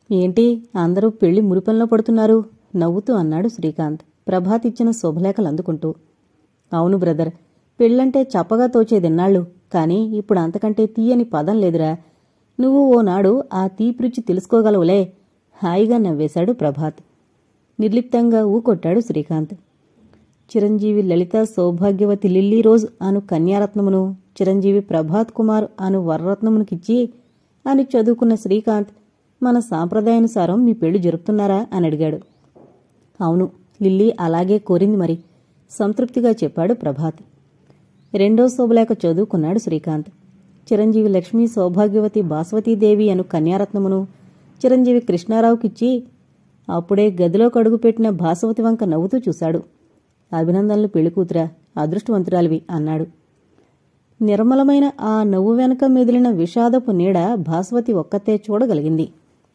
ఏంటి అందరూ పెళ్లి మురిపంలో పడుతున్నారు నవ్వుతూ అన్నాడు శ్రీకాంత్ ప్రభాత్ ఇచ్చిన శుభలేఖలు అందుకుంటూ అవును బ్రదర్ పెళ్ళంటే చప్పగా తోచేదెన్నాళ్ళు కానీ ఇప్పుడు అంతకంటే తీయని పదం లేదురా నువ్వు ఓనాడు ఆ తీపిరుచి తెలుసుకోగలవులే హాయిగా నవ్వేశాడు ప్రభాత్ నిర్లిప్తంగా ఊకొట్టాడు శ్రీకాంత్ చిరంజీవి లలిత సౌభాగ్యవతి లిల్లీ రోజ్ అను కన్యారత్నమును చిరంజీవి ప్రభాత్ కుమార్ అను వరరత్నమునికిచ్చి అని చదువుకున్న శ్రీకాంత్ మన సాంప్రదాయానుసారం మీ పెళ్లి జరుపుతున్నారా అని అడిగాడు అవును లిల్లీ అలాగే కోరింది మరి సంతృప్తిగా చెప్పాడు ప్రభాత్ రెండో శోభలేఖ చదువుకున్నాడు శ్రీకాంత్ చిరంజీవి లక్ష్మీ సౌభాగ్యవతి బాస్వతీదేవి అను కన్యారత్నమును చిరంజీవి కృష్ణారావుకిచ్చి అప్పుడే గదిలో కడుగుపెట్టిన భాసవతి వంక నవ్వుతూ చూశాడు అభినందనలు పెళ్లికూతురా అదృష్టవంతురాలివి అన్నాడు నిర్మలమైన ఆ నవ్వు వెనక మెదిలిన విషాదపు నీడ భాస్వతి ఒక్కతే చూడగలిగింది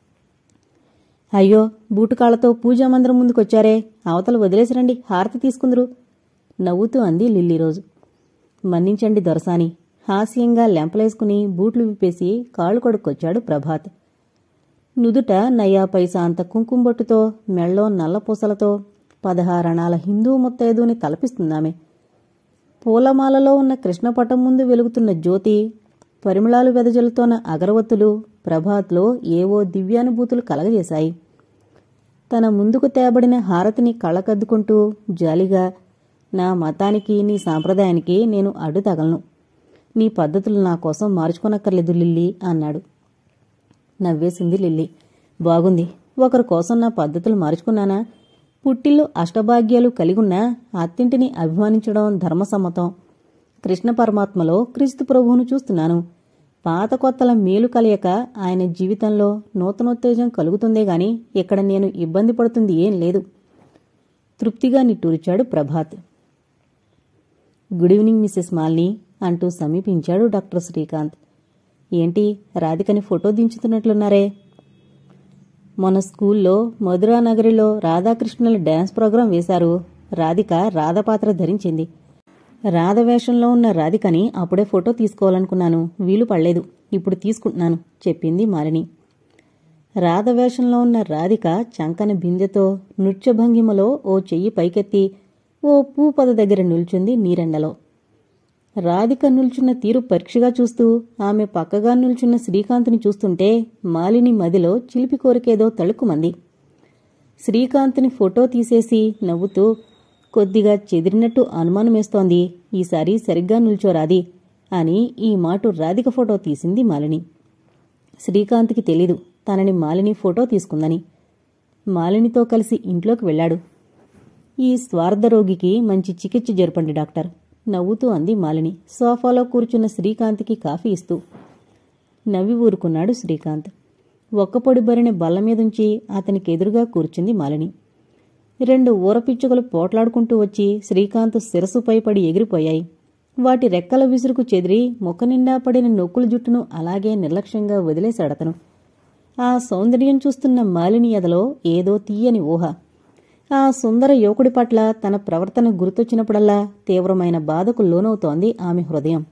అయ్యో బూటుకాళ్లతో పూజా మందిరం ముందుకొచ్చారే అవతల వదిలేసిరండి హారతి తీసుకుందరు నవ్వుతూ అంది లిల్లీ రోజు మన్నించండి దొరసాని హాస్యంగా లెంపలేసుకుని బూట్లు విప్పేసి కాళ్ళు కొడుక్కొచ్చాడు ప్రభాత్ నుదుట నయ్యా పైసా అంత కుంకుమబొట్టుతో మెళ్ళో నల్లపూసలతో పదహారణాల హిందూ ముత్తైదుని తలపిస్తుందామె పూలమాలలో ఉన్న కృష్ణపటం ముందు వెలుగుతున్న జ్యోతి పరిమళాలు వెదజల్లుతోన్న అగరవత్తులు ప్రభాత్లో ఏవో దివ్యానుభూతులు కలగజేశాయి తన ముందుకు తేబడిన హారతిని కళ్ళకద్దుకుంటూ జాలిగా నా మతానికి నీ సాంప్రదాయానికి నేను అడ్డు తగలను నీ పద్ధతులు నా కోసం మార్చుకోనక్కర్లేదు లిల్లీ అన్నాడు నవ్వేసింది లిల్లీ బాగుంది ఒకరి కోసం నా పద్ధతులు మార్చుకున్నానా పుట్టిల్లు అష్టభాగ్యాలు కలిగున్నా అత్తింటిని అభిమానించడం ధర్మసమ్మతం కృష్ణ పరమాత్మలో క్రీస్తు ప్రభువును చూస్తున్నాను పాత కొత్తల మేలు కలయక ఆయన జీవితంలో నూతనోత్తేజం కలుగుతుందే గాని ఇక్కడ నేను ఇబ్బంది పడుతుంది ఏం లేదు తృప్తిగా నిట్టూరిచాడు Prabhat good evening Mrs Malini అంటూ సమీపించాడు డాక్టర్ శ్రీకాంత్ ఏంటి రాధికని ఫోటో దించుతున్నట్లున్నారే మొన్న స్కూల్లో మధురానగరిలో రాధాకృష్ణుల డ్యాన్స్ ప్రోగ్రాం వేశారు రాధిక రాధ పాత్ర ధరించింది రాధ వేషంలో ఉన్న రాధికని అప్పుడే ఫోటో తీసుకోవాలనుకున్నాను వీలు పడలేదు ఇప్పుడు తీసుకుంటున్నాను చెప్పింది మాలిని రాధ వేషంలో ఉన్న రాధిక చంకన బిందెతో నృత్యభంగిమలో ఓ చెయ్యి పైకెత్తి ఓ పూపద దగ్గర నిల్చుంది నీరెండలో రాధిక నిల్చున్న తీరు పరీక్షగా చూస్తూ ఆమె పక్కగా నిల్చున్న శ్రీకాంత్ని చూస్తుంటే మాలిని మదిలో చిలిపి కోరికేదో తళుక్కుమంది శ్రీకాంత్ని ఫోటో తీసేసి నవ్వుతూ కొద్దిగా చెదిరినట్టు అనుమానమేస్తోంది ఈసారి సరిగ్గా నిల్చోరాది అని ఈ మాటు రాధిక ఫోటో తీసింది మాలిని శ్రీకాంత్కి తెలీదు తనని మాలిని ఫోటో తీసుకుందని మాలినితో కలిసి ఇంట్లోకి వెళ్ళాడు ఈ స్వార్థ రోగికి మంచి చికిత్స జరపండి డాక్టర్ నవ్వుతూ అంది మాలిని సోఫాలో కూర్చున్న శ్రీకాంత్కి కాఫీ ఇస్తూ నవ్వి ఊరుకున్నాడు శ్రీకాంత్ ఒక్కపొడి బరిన బల్ల మీదుంచి అతనికి ఎదురుగా కూర్చుంది మాలిని రెండు ఊరపిచ్చుకలు పోట్లాడుకుంటూ వచ్చి శ్రీకాంత్ శిరసుపై పడి ఎగిరిపోయాయి వాటి రెక్కల విసురుకు చెదిరి ముఖ నిండా పడిన నొక్కుల జుట్టును అలాగే నిర్లక్ష్యంగా వదిలేశాడతను ఆ సౌందర్యం చూస్తున్న మాలిని ఎదలో ఏదో తీయని ఊహ ఆ సుందర యువకుడి పట్ల తన ప్రవర్తన గుర్తొచ్చినప్పుడల్లా తీవ్రమైన బాధకు లోనవుతోంది ఆమె హృదయం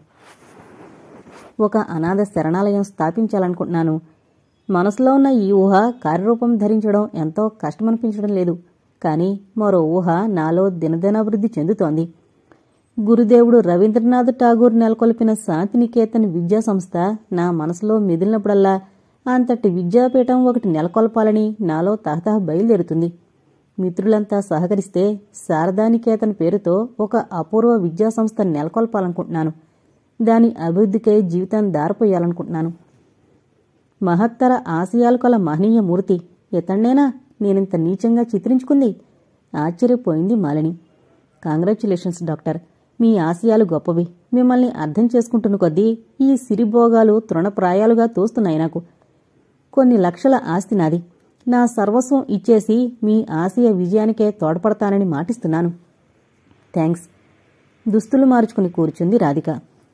ఒక అనాథ శరణాలయం స్థాపించాలనుకుంటున్నాను మనసులో ఉన్న ఈ ఊహ కార్యరూపం ధరించడం ఎంతో కష్టమనిపించడం లేదు కానీ మరో ఊహ నాలో దినదినాభివృద్ధి చెందుతోంది గురుదేవుడు రవీంద్రనాథ్ ఠాగూర్ నెలకొల్పిన శాంతినికేతన్ విద్యా సంస్థ నా మనసులో మెదిలినప్పుడల్లా అంతటి విద్యాపీఠం ఒకటి నెలకొల్పాలని నాలో తహతహ బయలుదేరుతుంది మిత్రులంతా సహకరిస్తే శారదానికేతన్ పేరుతో ఒక అపూర్వ విద్యా సంస్థ నెలకొల్పాలనుకుంటున్నాను దాని అభివృద్ధికై జీవితం దారిపోయాలనుకుంటున్నాను మహత్తర ఆశయాలు కల మహనీయ మూర్తి ఇతన్నేనా నేనింత నీచంగా చిత్రించుకుంది ఆశ్చర్యపోయింది మాలిని కాంగ్రాచ్యులేషన్స్ డాక్టర్ మీ ఆశయాలు గొప్పవి మిమ్మల్ని అర్థం చేసుకుంటున్న కొద్దీ ఈ సిరిభోగాలు తృణప్రాయాలుగా తోస్తున్నాయి నాకు కొన్ని లక్షల ఆస్తి నాది నా సర్వస్వం ఇచ్చేసి మీ ఆశయ విజయానికే తోడ్పడతానని మాటిస్తున్నాను థ్యాంక్స్ దుస్తులు మార్చుకుని కూర్చుంది రాధిక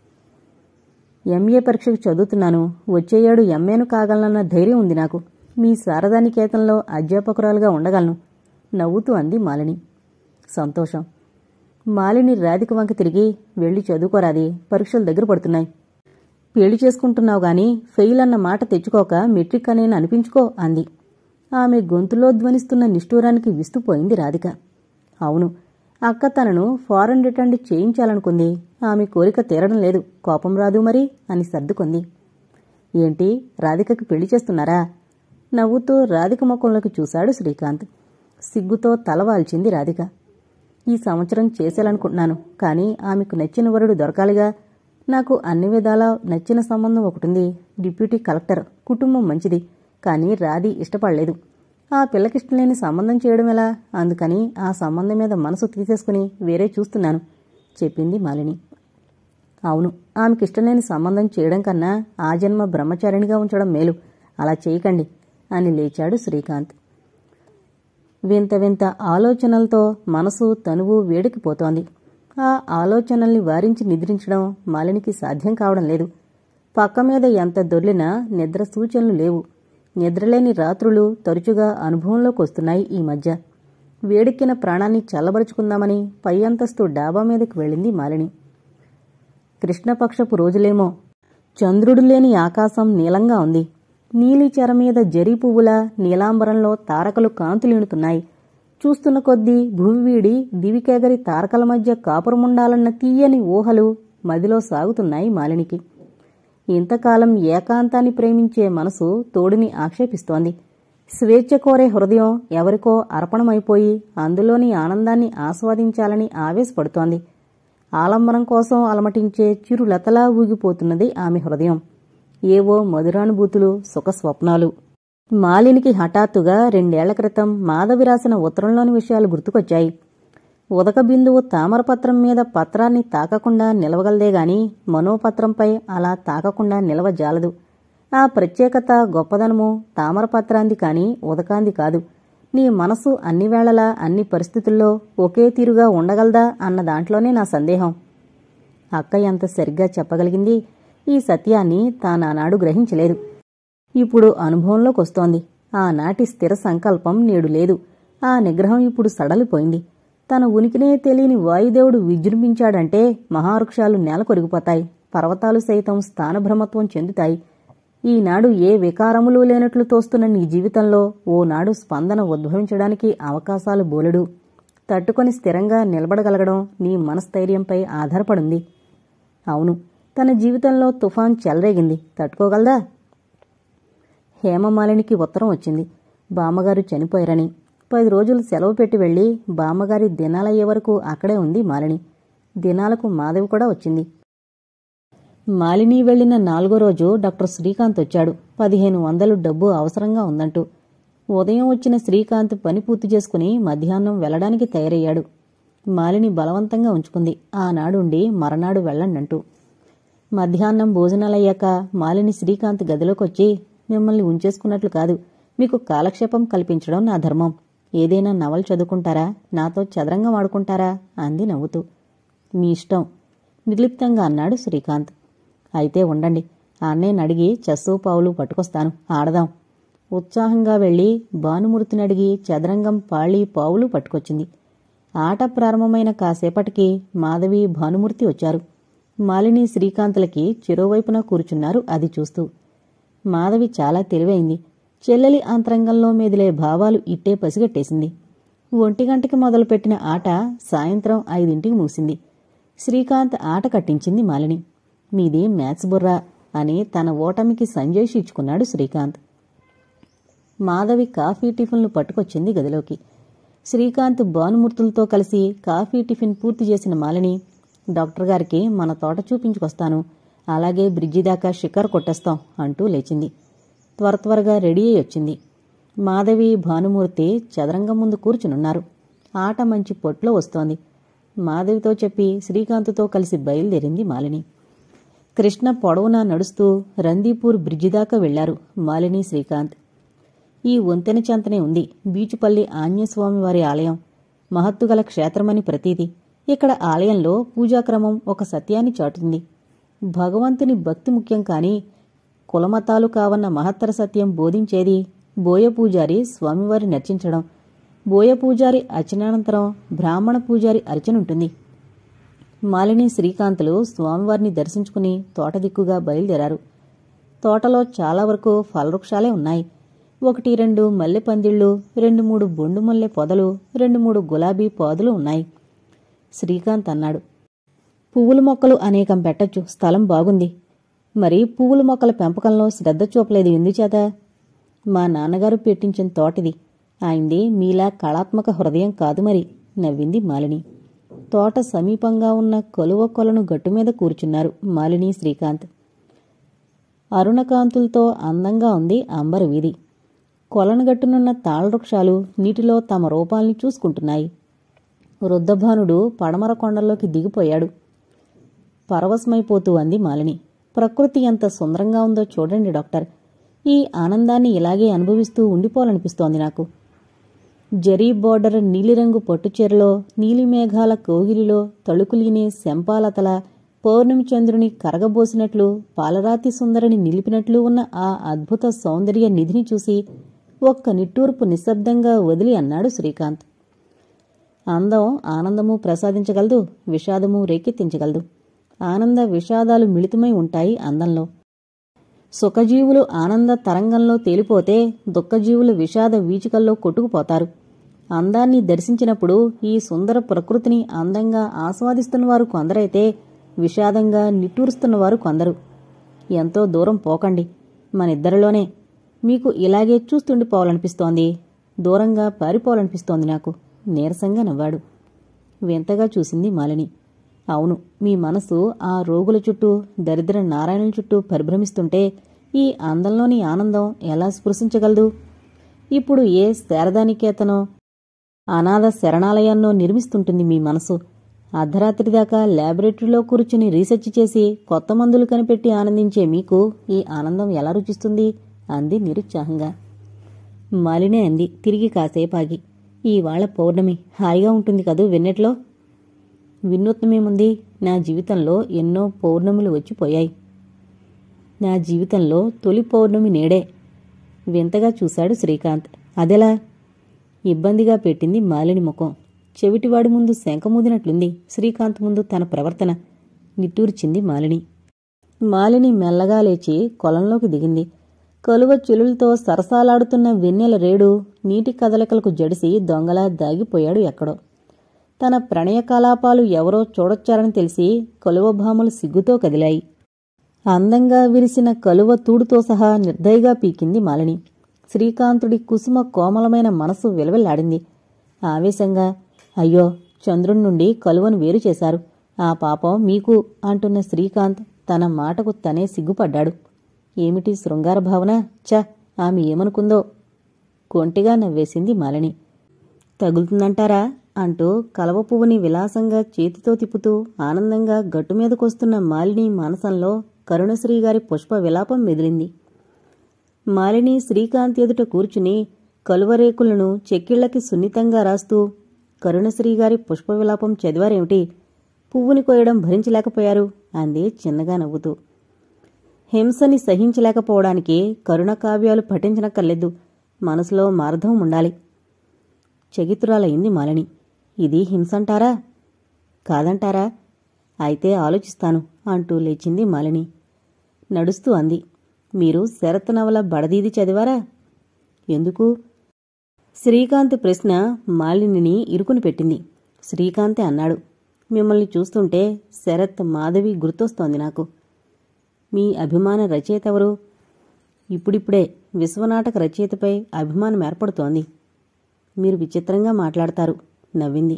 ఎంఏ పరీక్షకు చదువుతున్నాను వచ్చే ఏడు ఎంఏను కాగలనన్న ధైర్యం ఉంది నాకు మీ శారదానికేతంలో అధ్యాపకురాలుగా ఉండగలను నవ్వుతూ అంది మాలిని సంతోషం మాలిని రాధిక వంక తిరిగి వెళ్ళి చదువుకోరాది పరీక్షలు దగ్గర పడుతున్నాయి పెళ్లి చేసుకుంటున్నావు గాని ఫెయిల్ అన్న మాట తెచ్చుకోక మెట్రిక్ అనేని అనిపించుకో అంది ఆమె గొంతులో ధ్వనిస్తున్న నిష్ఠూరానికి విస్తుపోయింది రాధిక అవును అక్క తనను ఫారెన్ రిటర్న్ చేయించాలనుకుంది ఆమె కోరిక తీరడం లేదు కోపం రాదు మరి అని సర్దుకుంది ఏంటి రాధికకి పెళ్లి చేస్తున్నారా నవ్వుతూ రాధిక ముఖంలోకి చూశాడు శ్రీకాంత్ సిగ్గుతో తలవాల్చింది రాధిక ఈ సంవత్సరం చేసేయాలనుకుంటున్నాను కానీ ఆమెకు నచ్చిన వరుడు దొరకాలిగా నాకు అన్ని విధాలా నచ్చిన సంబంధం ఒకటుంది డిప్యూటీ కలెక్టర్ కుటుంబం మంచిది కానీ రాధి ఇష్టపడలేదు ఆ పిల్లకిష్టం లేని సంబంధం చేయడం ఎలా అందుకని ఆ సంబంధం మీద మనసు తీసేసుకుని వేరే చూస్తున్నాను చెప్పింది మాలిని అవును ఆమెకిష్టం లేని సంబంధం చేయడం కన్నా ఆ జన్మ బ్రహ్మచారిణిగా ఉంచడం మేలు అలా చేయకండి అని లేచాడు శ్రీకాంత్ వింత వింత ఆలోచనలతో మనసు తనువు వేడికిపోతోంది ఆ ఆలోచనల్ని వారించి నిద్రించడం మాలినికి సాధ్యం కావడం లేదు పక్క మీద ఎంత దొర్లినా నిద్ర సూచనలు లేవు నిద్రలేని రాత్రులు తరచుగా అనుభవంలోకి వస్తున్నాయి ఈ మధ్య వేడెక్కిన ప్రాణాన్ని చల్లబరుచుకుందామని పై అంతస్తు డాబా మీదకి వెళ్ళింది మాలిని కృష్ణపక్షపు రోజులేమో చంద్రుడు లేని ఆకాశం నీలంగా ఉంది నీలి చెర మీద జరీ పువ్వుల నీలాంబరంలో తారకలు కాంతులీనుతున్నాయి చూస్తున్న కొద్దీ భూమి వీడి దివికెగరి తారకల మధ్య కాపురముండాలన్న తీయని ఊహలు మదిలో సాగుతున్నాయి మాలినికి ఇంతకాలం ఏకాంతాన్ని ప్రేమించే మనసు తోడిని ఆక్షేపిస్తోంది స్వేచ్ఛ కోరే హృదయం ఎవరికో అర్పణమైపోయి అందులోని ఆనందాన్ని ఆస్వాదించాలని ఆవేశపడుతోంది ఆలంబనం కోసం అలమటించే చిరులతలా ఊగిపోతున్నది ఆమె హృదయం ఏవో మధురానుభూతులు సుఖ స్వప్నాలు మాలినికి హఠాత్తుగా రెండేళ్ల క్రితం మాధవి రాసిన ఉత్తరంలోని విషయాలు గుర్తుకొచ్చాయి ఉదక బిందువు తామరపత్రం మీద పత్రాన్ని తాకకుండా నిలవగలదే గాని మనోపత్రంపై అలా తాకకుండా నిలవజాలదు ఆ ప్రత్యేకత గొప్పదనము తామరపత్రాంది కాని ఉదకాంది కాదు నీ మనసు అన్ని వేళలా అన్ని పరిస్థితుల్లో ఒకే తీరుగా ఉండగలదా అన్న దాంట్లోనే నా సందేహం అక్క ఎంత సరిగ్గా చెప్పగలిగింది ఈ సత్యాన్ని తానానాడు గ్రహించలేదు ఇప్పుడు అనుభవంలోకి వస్తోంది ఆనాటి స్థిర సంకల్పం నేడు లేదు ఆ నిగ్రహం ఇప్పుడు సడలిపోయింది తన ఉనికినే తెలియని వాయుదేవుడు విజృంభించాడంటే మహావృక్షాలు నేల కొరిగిపోతాయి పర్వతాలు సైతం స్థానభ్రమత్వం చెందుతాయి ఈనాడు ఏ వికారములు లేనట్లు తోస్తున్న నీ జీవితంలో ఓనాడు స్పందన ఉద్భవించడానికి అవకాశాలు బోలెడు తట్టుకొని స్థిరంగా నిలబడగలగడం నీ మనస్థైర్యంపై ఆధారపడింది అవును తన జీవితంలో తుఫాన్ చెలరేగింది తట్టుకోగలదా హేమమాలినికి ఉత్తరం వచ్చింది బామ్మగారు చనిపోయారని పది రోజులు సెలవు పెట్టి వెళ్లి బామ్మగారి దినాలయ్యే వరకు అక్కడే ఉంది మాలిని దినాలకు మాధవి కూడా వచ్చింది మాలిని వెళ్లిన నాలుగో రోజు డాక్టర్ శ్రీకాంత్ వచ్చాడు పదిహేను వందలు డబ్బు అవసరంగా ఉందంటూ ఉదయం వచ్చిన శ్రీకాంత్ పని పూర్తి చేసుకుని మధ్యాహ్నం వెళ్లడానికి తయారయ్యాడు మాలిని బలవంతంగా ఉంచుకుంది ఆనాడుండి మరనాడు వెళ్ళండంటూ మధ్యాహ్నం భోజనాలయ్యాక మాలిని శ్రీకాంత్ గదిలోకొచ్చి మిమ్మల్ని ఉంచేసుకున్నట్లు కాదు మీకు కాలక్షేపం కల్పించడం నా ధర్మం ఏదైనా నవలు చదువుకుంటారా నాతో చదరంగం ఆడుకుంటారా అంది నవ్వుతూ మీ ఇష్టం నిర్లిప్తంగా అన్నాడు శ్రీకాంత్ అయితే ఉండండి అన్నయ్యని అడిగి చెస్సు పావులు పట్టుకొస్తాను ఆడదాం ఉత్సాహంగా వెళ్లి భానుమూర్తిని అడిగి చదరంగం పాళీ పావులు పట్టుకొచ్చింది ఆట ప్రారంభమైన కాసేపటికి మాధవి భానుమూర్తి వచ్చారు మాలిని శ్రీకాంతులకి చెరోవైపున కూర్చున్నారు అది చూస్తూ మాధవి చాలా తెలివైంది చెల్లెలి అంతరంగంలో మెదిలే భావాలు ఇట్టే పసిగట్టేసింది ఒంటి గంటకి మొదలుపెట్టిన ఆట సాయంత్రం ఐదింటికి మూసింది శ్రీకాంత్ ఆట కట్టించింది మాలిని మీది మ్యాథ్స్ బుర్రా అని తన ఓటమికి సంజయ్ ఇచ్చుకున్నాడు శ్రీకాంత్ మాధవి కాఫీ టిఫిన్లు పట్టుకొచ్చింది గదిలోకి శ్రీకాంత్ భానుమూర్తులతో కలిసి కాఫీ టిఫిన్ పూర్తి చేసిన మాలిని డాక్టర్ గారికి మన తోట చూపించుకొస్తాను అలాగే బ్రిడ్జి దాకా షికారు కొట్టేస్తాం అంటూ లేచింది త్వర త్వరగా రెడీ అయి వచ్చింది మాధవి భానుమూర్తి చదరంగం ముందు కూర్చునున్నారు ఆట మంచి పొట్లో వస్తోంది మాధవితో చెప్పి శ్రీకాంత్తో కలిసి బయలుదేరింది మాలిని కృష్ణ పొడవునా నడుస్తూ రందీపూర్ బ్రిడ్జి దాకా వెళ్లారు మాలిని శ్రీకాంత్ ఈ వంతెన చెంతనే ఉంది బీచుపల్లి ఆంజనేయస్వామి వారి ఆలయం మహత్తుగల క్షేత్రమని ప్రతీది ఇక్కడ ఆలయంలో పూజాక్రమం ఒక సత్యాన్ని చాటుతుంది భగవంతుని భక్తి ముఖ్యం కాని కులమతాలు కావన్న మహత్తర సత్యం బోధించేది బోయ పూజారి స్వామివారి నర్చించడం బోయ పూజారి అర్చనానంతరం బ్రాహ్మణ పూజారి అర్చనుంటుంది మాలిని శ్రీకాంతులు స్వామివారిని దర్శించుకుని తోట దిక్కుగా బయలుదేరారు తోటలో చాలా వరకు ఫలవృక్షాలే ఉన్నాయి ఒకటి రెండు మల్లె పందిళ్ళు రెండు మూడు బొండు మల్లె పొదలు రెండు మూడు గులాబీ పాదులు ఉన్నాయి శ్రీకాంత్ అన్నాడు పువ్వుల మొక్కలు అనేకం పెట్టొచ్చు స్థలం బాగుంది మరి పువ్వుల మొక్కల పెంపకంలో శ్రద్ధ చూపలేదు ఎందుచేత మా నాన్నగారు పెట్టించిన తోటిది ఆయనది మీలా కళాత్మక హృదయం కాదు మరి నవ్వింది మాలిని తోట సమీపంగా ఉన్న కొలువ కొలను గట్టు మీద కూర్చున్నారు మాలిని శ్రీకాంత్ అరుణకాంతులతో అందంగా ఉంది అంబర వీధి కొలనుగట్టునున్న తాళవృక్షాలు నీటిలో తమ రూపాల్ని చూసుకుంటున్నాయి వృద్ధభానుడు పడమర కొండల్లోకి దిగిపోయాడు పరవశమైపోతూ అంది మాలిని ప్రకృతి ఎంత సుందరంగా ఉందో చూడండి డాక్టర్ ఈ ఆనందాన్ని ఇలాగే అనుభవిస్తూ ఉండిపోవాలనిపిస్తోంది నాకు జరీ బోర్డర్ నీలిరంగు పట్టుచీరలో నీలిమేఘాల కోగిలిలో తళుకులీనే శంపాలతల పౌర్ణమి చంద్రుని కరగబోసినట్లు పాలరాతి సుందరిని నిలిపినట్లు ఉన్న ఆ అద్భుత సౌందర్య నిధిని చూసి ఒక్క నిట్టూర్పు నిశ్శబ్దంగా వదిలి అన్నాడు శ్రీకాంత్ అందం ఆనందము ప్రసాదించగలదు విషాదము రేకెత్తించగలదు ఆనంద విషాదాలు మిళితమై ఉంటాయి అందంలో సుఖజీవులు ఆనంద తరంగంలో తేలిపోతే దుఃఖజీవులు విషాద వీచికల్లో కొట్టుకుపోతారు అందాన్ని దర్శించినప్పుడు ఈ సుందర ప్రకృతిని అందంగా ఆస్వాదిస్తున్నవారు కొందరైతే విషాదంగా నిట్టూరుస్తున్నవారు కొందరు ఎంతో దూరం పోకండి మనిద్దరిలోనే మీకు ఇలాగే చూస్తుండిపోవాలనిపిస్తోంది దూరంగా పారిపోవాలనిపిస్తోంది నాకు నీరసంగా నవ్వాడు వింతగా చూసింది మాలిని అవును మీ మనసు ఆ రోగుల చుట్టూ దరిద్ర నారాయణుల చుట్టూ పరిభ్రమిస్తుంటే ఈ అందంలోని ఆనందం ఎలా స్పృశించగలదు ఇప్పుడు ఏ శారదానికేతనో అనాథ శరణాలయాన్నో నిర్మిస్తుంటుంది మీ మనసు అర్ధరాత్రి దాకా ల్యాబొరేటరీలో కూర్చుని రీసెర్చ్ చేసి కొత్త మందులు కనిపెట్టి ఆనందించే మీకు ఈ ఆనందం ఎలా రుచిస్తుంది అంది నిరుత్సాహంగా మాలినే అంది తిరిగి కాసేపాగి ఈవాళ పౌర్ణమి హాయిగా ఉంటుంది కదూ వెన్నెట్లో వినూత్నమేముంది నా జీవితంలో ఎన్నో పౌర్ణములు వచ్చిపోయాయి నా జీవితంలో తొలి పౌర్ణమి నేడే వింతగా చూశాడు శ్రీకాంత్ అదెలా ఇబ్బందిగా పెట్టింది మాలిని ముఖం చెవిటివాడి ముందు శంఖమూదినట్లుంది శ్రీకాంత్ ముందు తన ప్రవర్తన నిట్టూర్చింది మాలిని మాలిని మెల్లగా లేచి కొలంలోకి దిగింది కలువ చెలులతో సరసాలాడుతున్న వెన్నెల రేడు నీటి కదలికలకు జడిసి దొంగలా దాగిపోయాడు ఎక్కడో తన ప్రణయ కలాపాలు ఎవరో చూడొచ్చారని తెలిసి కలువ భామలు సిగ్గుతో కదిలాయి అందంగా విరిసిన కలువ తూడుతో సహా నిర్దయగా పీకింది మాలిని శ్రీకాంతుడి కుసుమ కోమలమైన మనసు విలవిల్లాడింది ఆవేశంగా అయ్యో చంద్రుడి నుండి కలువను వేరు చేశారు ఆ పాపం మీకు అంటున్న శ్రీకాంత్ తన మాటకు తనే సిగ్గుపడ్డాడు ఏమిటి శృంగార భావన చ ఆమె ఏమనుకుందో కొంటిగా నవ్వేసింది మాలిని తగులుతుందంటారా అంటూ కలవ పువ్వుని విలాసంగా చేతితో తిప్పుతూ ఆనందంగా గట్టు మీదకొస్తున్న మాలిని మానసంలో కరుణశ్రీ గారి పుష్ప విలాపం మెదిలింది మాలిని శ్రీకాంత్ ఎదుట కూర్చుని కలువరేకులను చెక్కిళ్లకి సున్నితంగా రాస్తూ కరుణశ్రీ గారి పుష్ప విలాపం చదివారేమిటి పువ్వుని కోయడం భరించలేకపోయారు అంది చిన్నగా నవ్వుతూ హింసని సహించలేకపోవడానికి కరుణ కావ్యాలు పఠించనక్కర్లేదు మనసులో మార్ధం ఉండాలి చెగితురాలయ్యింది మాలిని ఇది హింసంటారా కాదంటారా అయితే ఆలోచిస్తాను అంటూ లేచింది మాలిని నడుస్తూ అంది మీరు శరత్ నవల బడదీది చదివారా ఎందుకు శ్రీకాంత్ ప్రశ్న మాలినిని ఇరుకుని పెట్టింది శ్రీకాంతే అన్నాడు మిమ్మల్ని చూస్తుంటే శరత్ మాధవి గుర్తొస్తోంది నాకు మీ అభిమాన రచయిత ఎవరు ఇప్పుడిప్పుడే విశ్వనాటక రచయితపై అభిమానం ఏర్పడుతోంది మీరు విచిత్రంగా మాట్లాడతారు నవ్వింది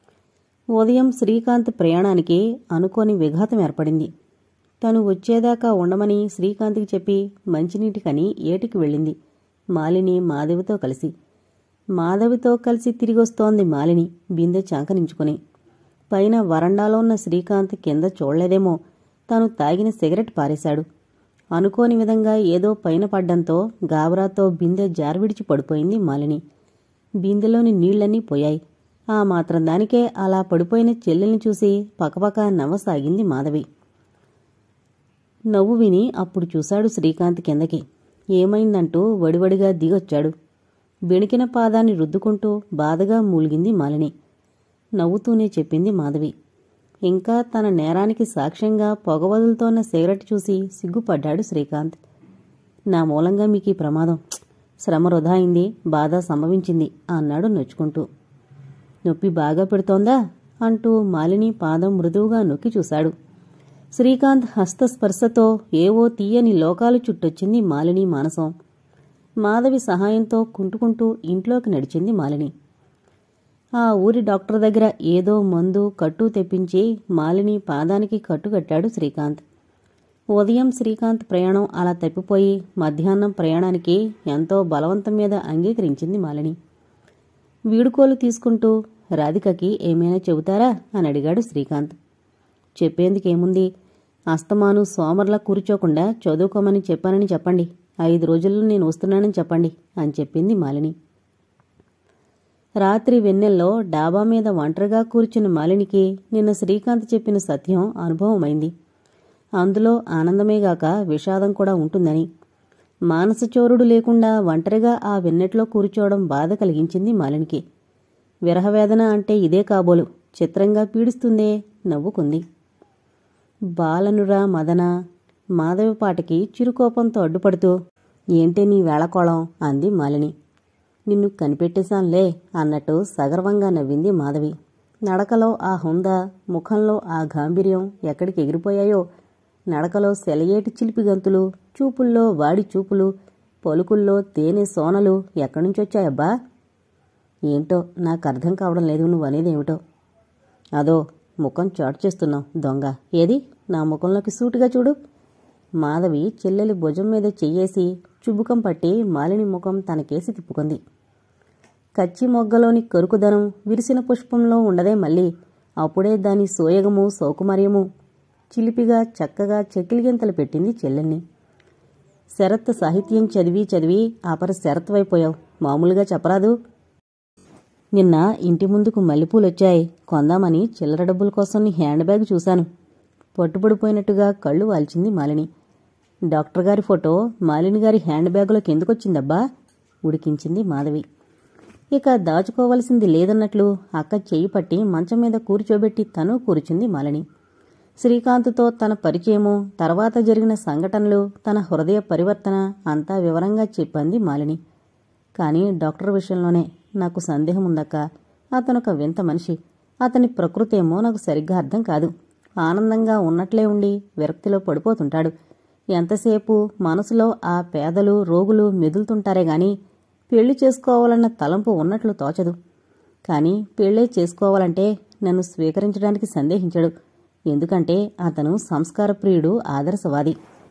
ఉదయం శ్రీకాంత్ ప్రయాణానికి అనుకోని విఘాతం ఏర్పడింది తను వచ్చేదాకా ఉండమని శ్రీకాంత్కి చెప్పి మంచినీటికని ఏటికి వెళ్ళింది మాలిని మాధవితో కలిసి మాధవితో కలిసి తిరిగొస్తోంది మాలిని బిందె చాంకనించుకుని పైన వరండాలో ఉన్న శ్రీకాంత్ కింద చూడలేదేమో తాను తాగిన సిగరెట్ పారేశాడు అనుకోని విధంగా ఏదో పైన పడ్డంతో గాబరాతో బిందె జారవిడిచి పడిపోయింది మాలిని బిందెలోని నీళ్లన్నీ పోయాయి ఆ మాత్రం దానికే అలా పడిపోయిన చెల్లెల్ని చూసి పకపక నవ్వసాగింది మాధవి నవ్వు విని అప్పుడు చూశాడు శ్రీకాంత్ కిందకి ఏమైందంటూ వడివడిగా దిగొచ్చాడు బెణికిన పాదాన్ని రుద్దుకుంటూ బాధగా మూలిగింది మాలిని నవ్వుతూనే చెప్పింది మాధవి ఇంకా తన నేరానికి సాక్ష్యంగా పొగ వదులుతోన్న సిగరెట్ చూసి సిగ్గుపడ్డాడు శ్రీకాంత్ నా మూలంగా మీకు ఈ ప్రమాదం శ్రమ వృధా అయింది బాధ సంభవించింది అన్నాడు నొచ్చుకుంటూ నొప్పి బాగా పెడుతోందా అంటూ మాలిని పాదం మృదువుగా నొక్కి చూశాడు శ్రీకాంత్ హస్తస్పర్శతో ఏవో తీయని లోకాలు చుట్టొచ్చింది మాలిని మానసం మాధవి సహాయంతో కుంటుకుంటూ ఇంట్లోకి నడిచింది మాలిని ఆ ఊరి డాక్టర్ దగ్గర ఏదో మందు కట్టు తెప్పించి మాలిని పాదానికి కట్టు కట్టాడు శ్రీకాంత్ ఉదయం శ్రీకాంత్ ప్రయాణం అలా తప్పిపోయి మధ్యాహ్నం ప్రయాణానికి ఎంతో బలవంతం మీద అంగీకరించింది మాలిని వీడుకోలు తీసుకుంటూ రాధికకి ఏమైనా చెబుతారా అని అడిగాడు శ్రీకాంత్ చెప్పేందుకేముంది అస్తమాను సోమర్లా కూర్చోకుండా చదువుకోమని చెప్పానని చెప్పండి ఐదు రోజుల్లో నేను వస్తున్నానని చెప్పండి అని చెప్పింది మాలిని రాత్రి వెన్నెల్లో డాబా మీద ఒంటరిగా కూర్చున్న మాలినికి నిన్న శ్రీకాంత్ చెప్పిన సత్యం అనుభవమైంది అందులో ఆనందమేగాక విషాదం కూడా ఉంటుందని మానసచోరుడు లేకుండా ఒంటరిగా ఆ వెన్నెట్లో కూర్చోవడం బాధ కలిగించింది మాలినికి విరహవేదన అంటే ఇదే కాబోలు చిత్రంగా పీడిస్తుందే నవ్వుకుంది బాలనురా మదన మాధవి పాటకి చిరుకోపంతో అడ్డుపడుతూ ఏంటే నీ వేళకోళం అంది మాలిని నిన్ను కనిపెట్టేశాన్లే అన్నట్టు సగర్వంగా నవ్వింది మాధవి నడకలో ఆ హుందా ముఖంలో ఆ గాంభీర్యం ఎక్కడికి ఎగిరిపోయాయో నడకలో సెలయేటి చిలిపి గంతులు చూపుల్లో వాడి చూపులు పలుకుల్లో తేనె సోనలు ఎక్కడ్నుంచొచ్చాయబ్బా ఏంటో నాకు అర్థం కావడం లేదు నువ్వనేదేమిటో అదో ముఖం చాటు చేస్తున్నావు దొంగ ఏది నా ముఖంలోకి సూటిగా చూడు మాధవి చెల్లెలి భుజం మీద చెయ్యేసి చుబుకం పట్టి మాలిని ముఖం తనకేసి తిప్పుకుంది కచ్చి మొగ్గలోని కరుకుదనం విరిసిన పుష్పంలో ఉండదే మళ్ళీ అప్పుడే దాని సోయగము సౌకుమార్యము చిలిపిగా చక్కగా చెక్కిలిగింతలు పెట్టింది చెల్లెల్ని శరత్ సాహిత్యం చదివి చదివి ఆపర శరత్ వైపోయావు మామూలుగా చెప్పరాదు నిన్న ఇంటి ముందుకు మల్లెపూలొచ్చాయి కొందామని చిల్లర డబ్బుల కోసం నీ హ్యాండ్ బ్యాగ్ చూశాను పట్టుబడిపోయినట్టుగా కళ్ళు వాల్చింది మాలిని డాక్టర్ గారి ఫోటో మాలిని గారి హ్యాండ్ బ్యాగులోకి ఎందుకొచ్చిందబ్బా ఉడికించింది మాధవి ఇక దాచుకోవలసింది లేదన్నట్లు అక్క చెయ్యి పట్టి మంచం మీద కూర్చోబెట్టి తను కూర్చుంది మాలిని శ్రీకాంత్తో తన పరిచయము తర్వాత జరిగిన సంఘటనలు తన హృదయ పరివర్తన అంతా వివరంగా చెప్పింది మాలిని కానీ డాక్టర్ విషయంలోనే నాకు సందేహం ఉందక్క అతనొక వింత మనిషి అతని ప్రకృతేమో నాకు సరిగ్గా అర్థం కాదు ఆనందంగా ఉన్నట్లే ఉండి విరక్తిలో పడిపోతుంటాడు ఎంతసేపు మనసులో ఆ పేదలు రోగులు మెదులుతుంటారే గాని పెళ్లి చేసుకోవాలన్న తలంపు ఉన్నట్లు తోచదు కానీ పెళ్ళే చేసుకోవాలంటే నన్ను స్వీకరించడానికి సందేహించడు ఎందుకంటే అతను సంస్కారప్రియుడు ఆదర్శవాది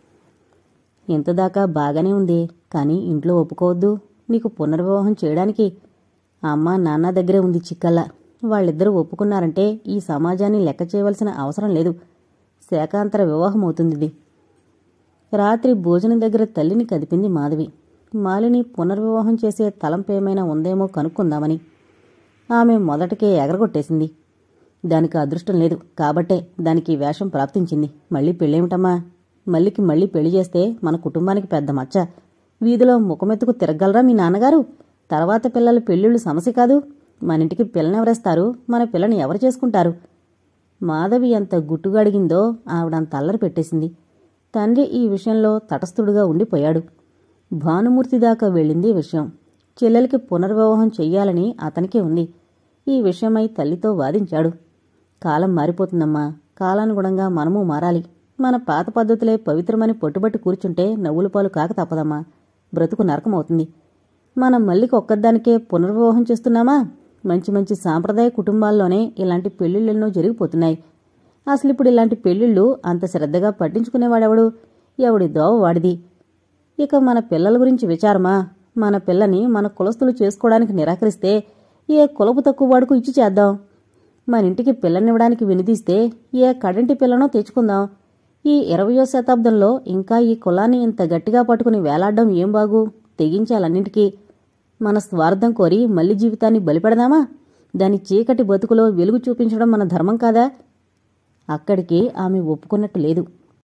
ఇంతదాకా బాగానే ఉంది కానీ ఇంట్లో ఒప్పుకోవద్దు నీకు పునర్వివాహం చేయడానికి అమ్మ నాన్న దగ్గరే ఉంది చిక్కల్లా వాళ్ళిద్దరూ ఒప్పుకున్నారంటే ఈ సమాజాన్ని లెక్క చేయవలసిన అవసరం లేదు శాకాంతర వివాహం అవుతుంది ఇది రాత్రి భోజనం దగ్గర తల్లిని కదిపింది మాధవి మాలిని పునర్వివాహం చేసే తలంపేమైనా ఉందేమో కనుక్కుందామని ఆమె మొదటకే ఎగరగొట్టేసింది దానికి అదృష్టం లేదు కాబట్టే దానికి ఈ వేషం ప్రాప్తించింది మళ్ళీ పెళ్ళేమిటమ్మా మల్లికి మళ్ళీ పెళ్లి చేస్తే మన కుటుంబానికి పెద్ద మచ్చ వీధిలో ముఖమెత్తుకు తిరగలరా మీ నాన్నగారు తర్వాత పిల్లల పెళ్ళిళ్ళు సమస్య కాదు మన ఇంటికి పిల్లనెవరేస్తారు మన పిల్లని ఎవరు చేసుకుంటారు మాధవి ఎంత గుట్టుగా అడిగిందో ఆవిడంత అల్లరి పెట్టేసింది తండ్రి ఈ విషయంలో తటస్థుడుగా ఉండిపోయాడు భానుమూర్తి దాకా వెళ్ళింది ఈ విషయం చెల్లెలికి పునర్వివాహం చెయ్యాలని అతనికే ఉంది ఈ విషయమై తల్లితో వాదించాడు కాలం మారిపోతుందమ్మా కాలానుగుణంగా మనము మారాలి మన పాత పద్ధతులే పవిత్రమని పట్టుబట్టి కూర్చుంటే నవ్వుల పాలు కాక తప్పదమ్మా బ్రతుకు నరకమవుతుంది మనం మళ్ళీకి ఒక్కదానికే పునర్వివాహం చేస్తున్నామా మంచి మంచి సాంప్రదాయ కుటుంబాల్లోనే ఇలాంటి పెళ్లిళ్ళెన్నో జరిగిపోతున్నాయి అసలు ఇప్పుడు ఇలాంటి పెళ్లిళ్ళు అంత శ్రద్ధగా పట్టించుకునేవాడెవడు ఎవడి దోవ వాడిది ఇక మన పిల్లల గురించి విచారమా మన పిల్లని మన కులస్తులు చేసుకోవడానికి నిరాకరిస్తే ఏ కులపు తక్కువ వాడుకు ఇచ్చి చేద్దాం మన ఇంటికి పిల్లనివ్వడానికి వినిదీస్తే ఏ కడంటి పిల్లనో తెచ్చుకుందాం ఈ ఇరవయో శతాబ్దంలో ఇంకా ఈ కులాన్ని ఇంత గట్టిగా పట్టుకుని వేలాడడం ఏం బాగు తెగించాలన్నింటికీ మన స్వార్థం కోరి మళ్ళీ జీవితాన్ని బలిపెడదామా దాని చీకటి బతుకులో వెలుగు చూపించడం మన ధర్మం కాదా అక్కడికి ఆమె ఒప్పుకున్నట్టు లేదు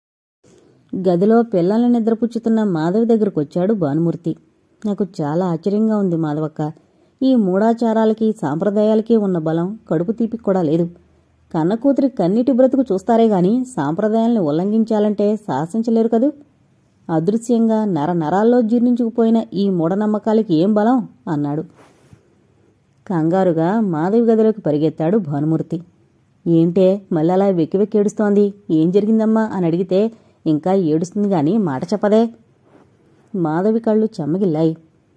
గదిలో పిల్లల్ని నిద్రపుచ్చుతున్న మాధవి దగ్గరకు వచ్చాడు భానుమూర్తి నాకు చాలా ఆశ్చర్యంగా ఉంది మాధవక్క ఈ మూఢాచారాలకి సాంప్రదాయాలకి ఉన్న బలం కడుపు తీపికి కూడా లేదు కన్న కూతురి కన్నీటి బ్రతుకు చూస్తారే గాని సాంప్రదాయాల్ని ఉల్లంఘించాలంటే సాహసించలేరు కదూ అదృశ్యంగా నర నరాల్లో జీర్ణించుకుపోయిన ఈ మూఢనమ్మకాలకి ఏం బలం అన్నాడు కంగారుగా మాధవి గదిలోకి పరిగెత్తాడు భానుమూర్తి ఏంటే మళ్ళీ అలా వెక్కి వెక్కి ఏడుస్తోంది ఏం జరిగిందమ్మా అని అడిగితే ఇంకా ఏడుస్తుంది గాని మాట చెప్పదే మాధవి కళ్ళు చెమ్మగిల్లాయి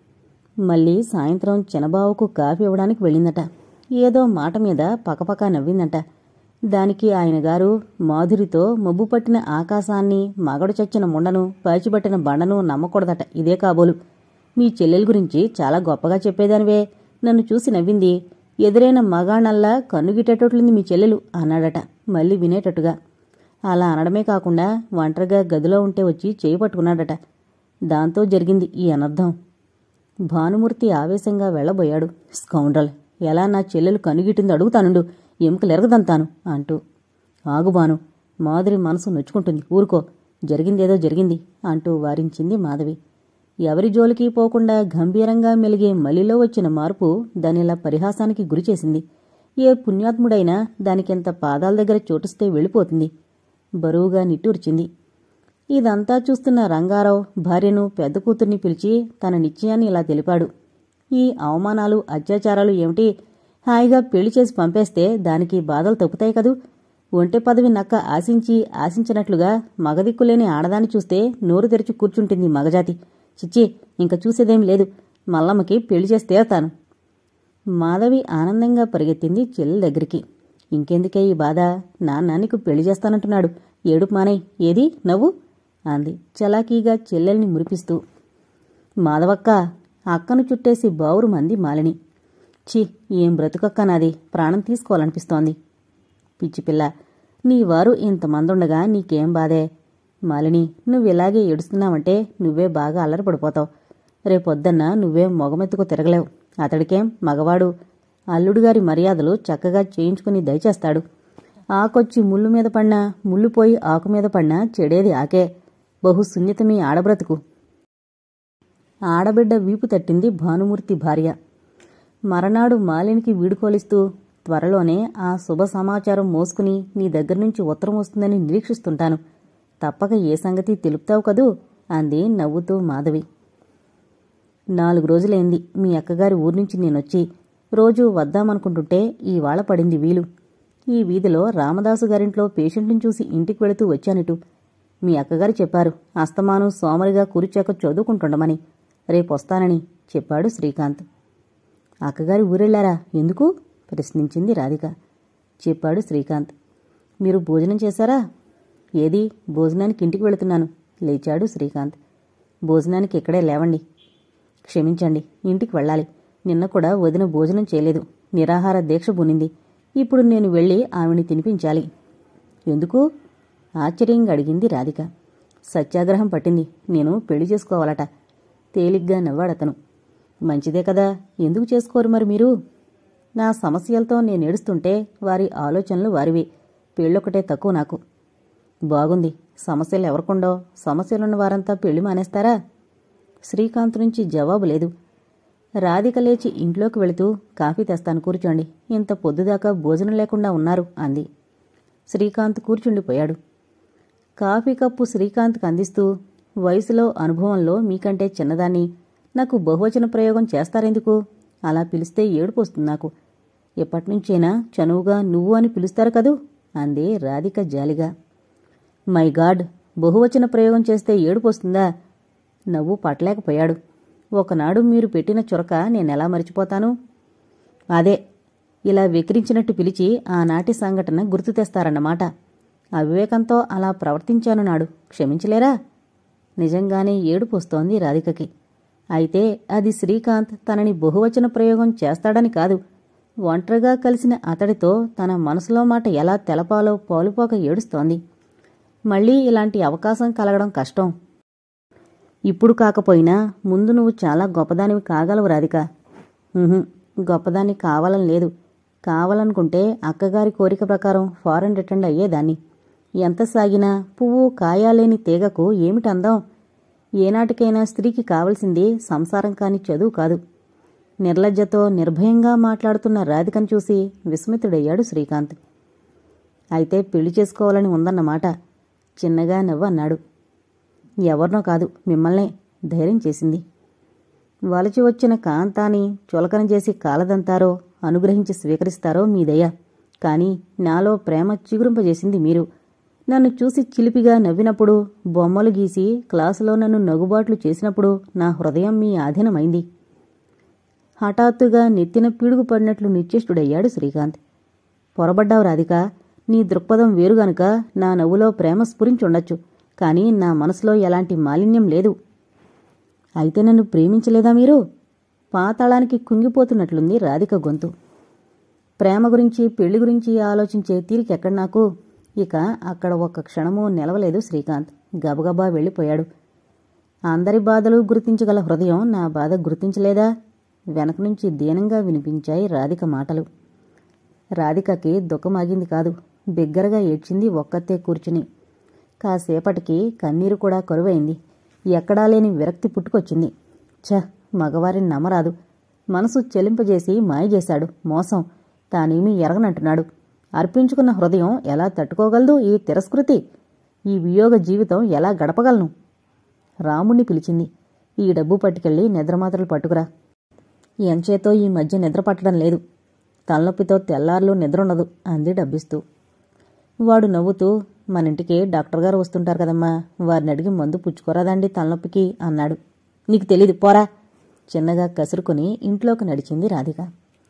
మళ్ళీ సాయంత్రం చిన్నబావుకు కాఫీ ఇవ్వడానికి వెళ్ళిందట ఏదో మాట మీద పకపక నవ్విందట దానికి ఆయన గారు మాధురితో మబ్బు పట్టిన ఆకాశాన్ని మగడు చచ్చిన ముండను పాచిపట్టిన బండను నమ్మకూడదట ఇదే కాబోలు మీ చెల్లెల గురించి చాలా గొప్పగా చెప్పేదానివే నన్ను చూసి నవ్వింది ఎదురైన మగాణల్లా కన్నుగిట్టేటట్లుంది మీ చెల్లెలు అన్నాడట మళ్ళీ వినేటట్టుగా అలా అనడమే కాకుండా ఒంటరిగా గదిలో ఉంటే వచ్చి చేయి పట్టుకున్నాడట దాంతో జరిగింది ఈ అనర్థం భానుమూర్తి ఆవేశంగా వెళ్ళబోయాడు స్కౌండ్రల్ ఎలా నా చెల్లెలు కనుగిట్టింది అడుగుతానుండు ఎముకలెరగదంతాను అంటూ ఆగుబాను మాధురి మనసు నొచ్చుకుంటుంది ఊరుకో జరిగిందేదో జరిగింది అంటూ వారించింది మాధవి ఎవరి జోలికి పోకుండా గంభీరంగా మెలిగే మలిలో వచ్చిన మార్పు దానిలా పరిహాసానికి గురిచేసింది ఏ పుణ్యాత్ముడైనా దానికెంత పాదాల దగ్గర చోటిస్తే వెళ్ళిపోతుంది బరువుగా నిట్టూర్చింది ఇదంతా చూస్తున్న రంగారావు భార్యను పెద్ద కూతుర్ని పిలిచి తన నిశ్చయాన్ని ఇలా తెలిపాడు ఈ అవమానాలు అత్యాచారాలు ఏమిటి హాయిగా పెళ్లి చేసి పంపేస్తే దానికి బాధలు తప్పుతాయి కదూ ఒంటె పదవి నక్క ఆశించి ఆశించినట్లుగా మగదిక్కులేని ఆడదాన్ని చూస్తే నోరు తెరిచి కూర్చుంటుంది మగజాతి చిచ్చి ఇంక చూసేదేం లేదు మల్లమ్మకి పెళ్లి చేసి తీరతాను మాధవి ఆనందంగా పరిగెత్తింది చెల్లెల దగ్గరికి ఇంకెందుకే ఈ బాధ నాన్న నీకు పెళ్లి చేస్తానంటున్నాడు ఏడుపు మానయ్ ఏది నవ్వు అంది చలాకీగా చెల్లెల్ని మురిపిస్తూ మాధవక్క అక్కను చుట్టేసి బావురు మంది మాలిని ఛీ ఏం బ్రతుకక్క నాది ప్రాణం తీసుకోవాలనిపిస్తోంది పిచ్చిపిల్ల నీ వారు ఇంతమందుండగా నీకేం బాధే మాలిని నువ్విలాగే ఏడుస్తున్నావంటే నువ్వే బాగా అల్లరిపడిపోతావు రేపొద్దన్న నువ్వే మొగమెత్తుకు తిరగలేవు అతడికేం మగవాడు అల్లుడుగారి మర్యాదలు చక్కగా చేయించుకుని దయచేస్తాడు ఆకొచ్చి ముళ్ళు మీద పడినా ముళ్ళు పోయి ఆకు మీద పడినా చెడేది ఆకే బహు సున్నితమీ ఆడబ్రతుకు ఆడబిడ్డ వీపు తట్టింది భానుమూర్తి భార్య మరనాడు మాలినికి వీడుకోలిస్తూ త్వరలోనే ఆ శుభ సమాచారం మోసుకుని నీ దగ్గర నుంచి ఉత్తరం వస్తుందని నిరీక్షిస్తుంటాను తప్పక ఏ సంగతి తెలుపుతావు కదూ అంది నవ్వుతూ మాధవి నాలుగు రోజులైంది మీ అక్కగారి ఊరి నుంచి నేనొచ్చి రోజూ వద్దామనుకుంటుంటే ఈవాళ పడింది వీలు ఈ వీధిలో రామదాసు గారింట్లో పేషెంట్ని చూసి ఇంటికి వెళుతూ వచ్చానిటు మీ అక్కగారు చెప్పారు అస్తమానం సోమరిగా కూర్చాక చదువుకుంటుండమని రేపొస్తానని చెప్పాడు శ్రీకాంత్ అక్కగారి ఊరెళ్ళారా ఎందుకు ప్రశ్నించింది రాధిక చెప్పాడు శ్రీకాంత్ మీరు భోజనం చేశారా ఏది భోజనానికి ఇంటికి వెళుతున్నాను లేచాడు శ్రీకాంత్ భోజనానికి ఇక్కడే లేవండి క్షమించండి ఇంటికి వెళ్ళాలి నిన్న కూడా వదిన భోజనం చేయలేదు నిరాహార దీక్ష బునింది ఇప్పుడు నేను వెళ్ళి ఆమెని తినిపించాలి ఎందుకు ఆశ్చర్యంగా అడిగింది రాధిక సత్యాగ్రహం పట్టింది నేను పెళ్లి చేసుకోవాలట తేలిగ్గా నవ్వాడతను మంచిదే కదా ఎందుకు చేసుకోరు మరి మీరు నా సమస్యలతో నేను ఏడుస్తుంటే వారి ఆలోచనలు వారివి పెళ్ళొకటే తక్కువ నాకు బాగుంది సమస్యలు ఎవరికుండో సమస్యలున్న వారంతా పెళ్లి మానేస్తారా శ్రీకాంత్ నుంచి జవాబు లేదు రాధిక లేచి ఇంట్లోకి వెళుతూ కాఫీ తెస్తాను కూర్చోండి ఇంత పొద్దుదాకా భోజనం లేకుండా ఉన్నారు అంది శ్రీకాంత్ కూర్చుండిపోయాడు కాఫీ కప్పు శ్రీకాంత్కి అందిస్తూ వయసులో అనుభవంలో మీకంటే చిన్నదాన్ని నాకు బహువచన ప్రయోగం చేస్తారెందుకు అలా పిలిస్తే ఏడుపు వస్తుంది నాకు ఎప్పటినుంచైనా చనువుగా నువ్వు అని పిలుస్తారు కదూ అంది రాధిక జాలిగా మై గాడ్ బహువచన ప్రయోగం చేస్తే ఏడుపు వస్తుందా నవ్వు పట్టలేకపోయాడు ఒకనాడు మీరు పెట్టిన చురక నేనెలా మరిచిపోతాను అదే ఇలా వెకిరించినట్టు పిలిచి ఆనాటి సంఘటన గుర్తు తెస్తారన్నమాట అవివేకంతో అలా ప్రవర్తించాను నాడు క్షమించలేరా నిజంగానే ఏడుపు వస్తోంది రాధికకి అయితే అది శ్రీకాంత్ తనని బహువచన ప్రయోగం చేస్తాడని కాదు ఒంటరిగా కలిసిన అతడితో తన మనసులో మాట ఎలా తెలపాలో పాలుపోక ఏడుస్తోంది మళ్ళీ ఇలాంటి అవకాశం కలగడం కష్టం ఇప్పుడు కాకపోయినా ముందు నువ్వు చాలా గొప్పదానివి కాగలవు రాధిక ఉహుం, గొప్పదాన్ని కావాలని లేదు కావాలనుకుంటే అక్కగారి కోరిక ప్రకారం ఫారెన్ రిటర్న్ అయ్యేదాన్ని ఎంత సాగినా పువ్వు కాయాలేని తీగకు ఏమిటందాం ఏనాటికైనా స్త్రీకి కావలసింది సంసారం కాని చదువు కాదు నిర్లజ్జతో నిర్భయంగా మాట్లాడుతున్న రాధికను చూసి విస్మితుడయ్యాడు శ్రీకాంత్ అయితే పెళ్లి చేసుకోవాలని ఉందన్నమాట చిన్నగా నవ్వన్నాడు ఎవరినో కాదు మిమ్మల్నే ధైర్యం చేసింది వలచి వచ్చిన కాంతాని చులకన చేసి కాలదంతారో అనుగ్రహించి స్వీకరిస్తారో మీ దయ కాని నాలో ప్రేమ చిగురింపజేసింది మీరు నన్ను చూసి చిలిపిగా నవ్వినప్పుడు బొమ్మలు గీసి క్లాసులో నన్ను నగుబాట్లు చేసినప్పుడు నా హృదయం మీ ఆధీనమైంది హఠాత్తుగా నెత్తిన పిడుగు పడినట్లు నిశ్చేష్టుడయ్యాడు శ్రీకాంత్ పొరబడ్డావు రాధిక నీ దృక్పథం వేరుగనుక నా నవ్వులో ప్రేమ స్ఫురించుండొచ్చు కానీ నా మనసులో ఎలాంటి మాలిన్యం లేదు అయితే నన్ను ప్రేమించలేదా మీరు పాతాళానికి కుంగిపోతున్నట్లుంది రాధిక గొంతు ప్రేమ గురించి పెళ్లి గురించి ఆలోచించే తీరికెక్కడ నాకు ఇక అక్కడ ఒక్క క్షణమూ నిలవలేదు శ్రీకాంత్ గబగబా వెళ్ళిపోయాడు అందరి బాధలు గుర్తించగల హృదయం నా బాధ గుర్తించలేదా వెనక నుంచి దీనంగా వినిపించాయి రాధిక మాటలు రాధికకి దుఃఖమాగింది కాదు బిగ్గరగా ఏడ్చింది ఒక్కతే కూర్చుని కాసేపటికి కన్నీరు కూడా కరువైంది ఎక్కడా లేని విరక్తి పుట్టుకొచ్చింది ఛ మగవారిని నమ్మరాదు మనసు చెలింపజేసి మాయ చేశాడు మోసం తానేమీ ఎరగనంటున్నాడు అర్పించుకున్న హృదయం ఎలా తట్టుకోగలదు ఈ తిరస్కృతి ఈ వియోగ జీవితం ఎలా గడపగలను రాముణ్ణి పిలిచింది ఈ డబ్బు పట్టుకెళ్ళి నిద్రమాత్రలు పట్టుకురా ఎంచేతో ఈ మధ్య నిద్ర పట్టడం లేదు తలనొప్పితో తెల్లార్లు నిద్రుండదు అంది డబ్బిస్తూ వాడు నవ్వుతూ మన ఇంటికి డాక్టర్ గారు వస్తుంటారు కదమ్మా వారిని అడిగి మందు పుచ్చుకోరాదండి తలనొప్పికి అన్నాడు నీకు తెలీదు పోరా చిన్నగా కసురుకొని ఇంట్లోకి నడిచింది రాధిక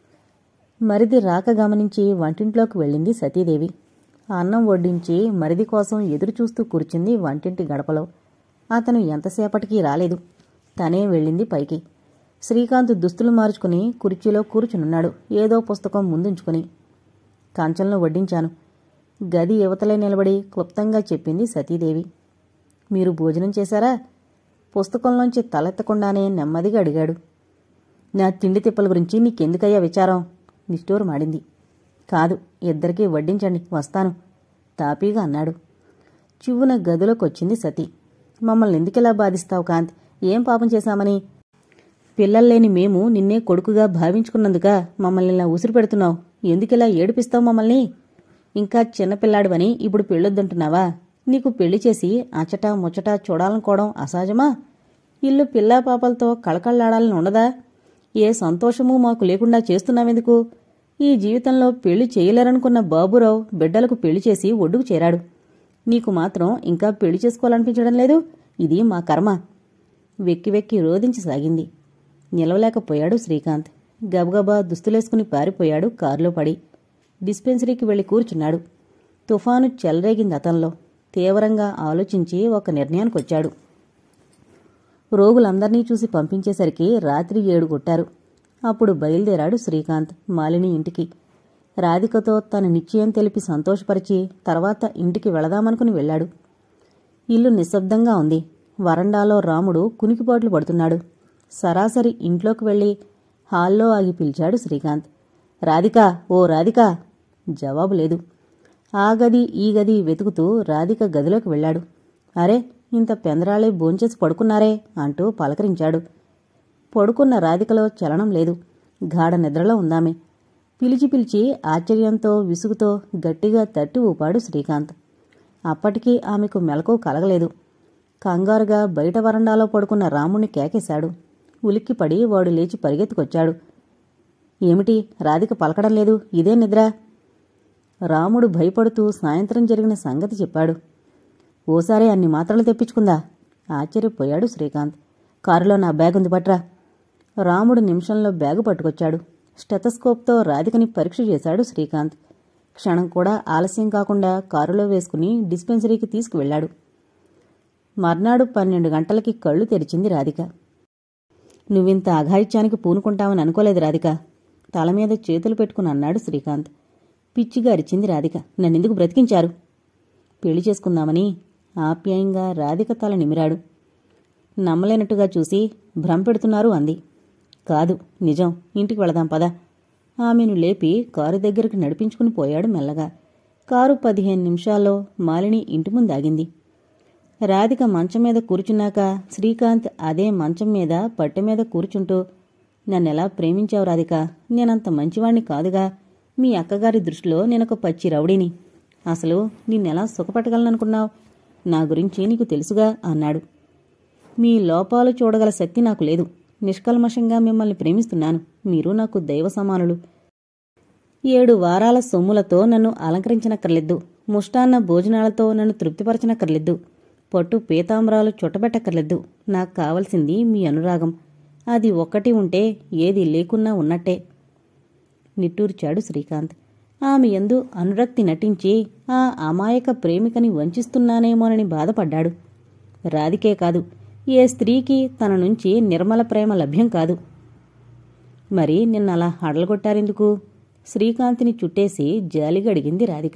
మరిది రాక గమనించి వంటింట్లోకి వెళ్ళింది సతీదేవి అన్నం వడ్డించి మరిది కోసం ఎదురు చూస్తూ కూర్చుంది వంటింటి గడపలో అతను ఎంతసేపటికి రాలేదు తనే వెళ్ళింది పైకి శ్రీకాంత్ దుస్తులు మార్చుకుని కుర్చీలో కూర్చునున్నాడు ఏదో పుస్తకం ముందుంచుకుని కంచంలో వడ్డించాను గది యువతలే నిలబడి క్లుప్తంగా చెప్పింది సతీదేవి మీరు భోజనం చేశారా పుస్తకంలోంచి తలెత్తకుండానే నెమ్మదిగా అడిగాడు నా తిండి తిప్పల గురించి నీకెందుకయ్యా విచారం నిష్ఠూరమాడింది కాదు ఇద్దరికీ వడ్డించండి వస్తాను తాపీగా అన్నాడు చివ్వున గదిలోకొచ్చింది సతీ మమ్మల్ని ఎందుకిలా బాధిస్తావు కాంత్ ఏం పాపం చేశామని పిల్లల్లేని మేము నిన్నే కొడుకుగా భావించుకున్నందుక మమ్మల్ని ఇలా ఉసిరి పెడుతున్నావు ఎందుకిలా ఏడిపిస్తావు మమ్మల్ని ఇంకా చిన్నపిల్లాడివని ఇప్పుడు పెళ్ళొద్దంటున్నావా నీకు పెళ్లి చేసి అచట ముచ్చట చూడాలనుకోవడం అసహజమా ఇల్లు పిల్లా పాపలతో కళకళ్లాడాలని ఉండదా ఏ సంతోషమూ మాకు లేకుండా చేస్తున్నావెందుకు ఈ జీవితంలో పెళ్లి చేయలేరనుకున్న బాబురావు బిడ్డలకు పెళ్లి చేసి ఒడ్డుకు చేరాడు నీకు మాత్రం ఇంకా పెళ్లి చేసుకోవాలనిపించడం లేదు ఇది మా కర్మ వెక్కి వెక్కి రోధించసాగింది నిలవలేకపోయాడు శ్రీకాంత్ గబగబా దుస్తులేసుకుని పారిపోయాడు కారులో పడి డిస్పెన్సరీకి వెళ్లి కూర్చున్నాడు తుఫాను చెలరేగింది అతనిలో తీవ్రంగా ఆలోచించి ఒక నిర్ణయానికొచ్చాడు రోగులందర్నీ చూసి పంపించేసరికి రాత్రి ఏడు కొట్టారు అప్పుడు బయలుదేరాడు శ్రీకాంత్ మాలిని ఇంటికి రాధికతో తన నిశ్చయం తెలిపి సంతోషపరిచి తర్వాత ఇంటికి వెళదామనుకుని వెళ్ళాడు ఇల్లు నిశ్శబ్దంగా ఉంది వరండాలో రాముడు కునికిపాట్లు పడుతున్నాడు సరాసరి ఇంట్లోకి వెళ్ళి హాల్లో ఆగి పిలిచాడు శ్రీకాంత్ రాధిక ఓ రాధిక జవాబు లేదు ఆ గది ఈ గది వెతుకుతూ రాధిక గదిలోకి వెళ్ళాడు అరే ఇంత పెందరాళే భోంచేసి పడుకున్నారే అంటూ పలకరించాడు పడుకున్న రాధికలో చలనం లేదు గాఢ నిద్రలో ఉందామె పిలిచి పిలిచి ఆశ్చర్యంతో విసుగుతో గట్టిగా తట్టి ఊపాడు శ్రీకాంత్ అప్పటికీ ఆమెకు మెలకు కలగలేదు కంగారుగా బయట వరండాలో పడుకున్న రాముణ్ణి కేకేశాడు ఉలిక్కిపడి వాడు లేచి పరిగెత్తుకొచ్చాడు ఏమిటి రాధిక పలకడం లేదు ఇదే నిద్ర రాముడు భయపడుతూ సాయంత్రం జరిగిన సంగతి చెప్పాడు ఓసారి అన్ని మాత్రలు తెప్పించుకుందా ఆశ్చర్యపోయాడు శ్రీకాంత్ కారులో నా బ్యాగ్ ఉంది పట్రా రాముడు నిమిషంలో బ్యాగు పట్టుకొచ్చాడు స్టెతస్కోప్తో రాధికని పరీక్ష చేశాడు శ్రీకాంత్ క్షణం కూడా ఆలస్యం కాకుండా కారులో వేసుకుని డిస్పెన్సరీకి తీసుకువెళ్లాడు మర్నాడు పన్నెండు గంటలకి కళ్ళు తెరిచింది రాధిక నువ్వింత అఘాయిత్యానికి పూనుకుంటావని అనుకోలేదు రాధిక తల మీద చేతులు పెట్టుకుని అన్నాడు శ్రీకాంత్ పిచ్చిగా అరిచింది రాధిక నన్నెందుకు బ్రతికించారు పెళ్లి చేసుకుందామని ఆప్యాయంగా రాధిక తల నిమిరాడు నమ్మలేనట్టుగా చూసి భ్రమపెడుతున్నారు అంది కాదు నిజం ఇంటికి వెళదాం పద ఆమెను లేపి కారు దగ్గరికి నడిపించుకుని పోయాడు మెల్లగా కారు పదిహేను నిమిషాల్లో మాలిని ఇంటి ముందు ఆగింది రాధిక మంచం మీద కూర్చున్నాక శ్రీకాంత్ అదే మంచం మీద పట్టె మీద కూర్చుంటూ నన్నెలా ప్రేమించావు రాధిక నేనంత మంచివాణ్ణి కాదుగా మీ అక్కగారి దృష్టిలో నేనొక పచ్చి రౌడీని అసలు నిన్నెలా సుఖపెట్టగలననుకున్నావు నా గురించి నీకు తెలుసుగా అన్నాడు మీ లోపాలు చూడగల శక్తి నాకు లేదు నిష్కల్మషంగా మిమ్మల్ని ప్రేమిస్తున్నాను మీరు నాకు దైవ సమానులు ఏడు వారాల సొమ్ములతో నన్ను అలంకరించనక్కర్లేదు ముష్టాన్న భోజనాలతో నన్ను తృప్తిపరచనక్కర్లేదు పట్టు పీతాంబరాలు చుట్టబెట్టక్కర్లేదు నాకు కావలసింది మీ అనురాగం అది ఒక్కటి ఉంటే ఏది లేకున్నా ఉన్నట్టే నిట్టూర్చాడు శ్రీకాంత్ ఆమె ఎందు అనురక్తి నటించి ఆ అమాయక ప్రేమికని వంచిస్తున్నానేమోనని బాధపడ్డాడు రాధికే కాదు ఏ స్త్రీకి తన నుంచి నిర్మల ప్రేమ లభ్యం కాదు మరి నిన్నలా హడలగొట్టారెందుకు శ్రీకాంత్ని చుట్టేసి జాలిగడిగింది రాధిక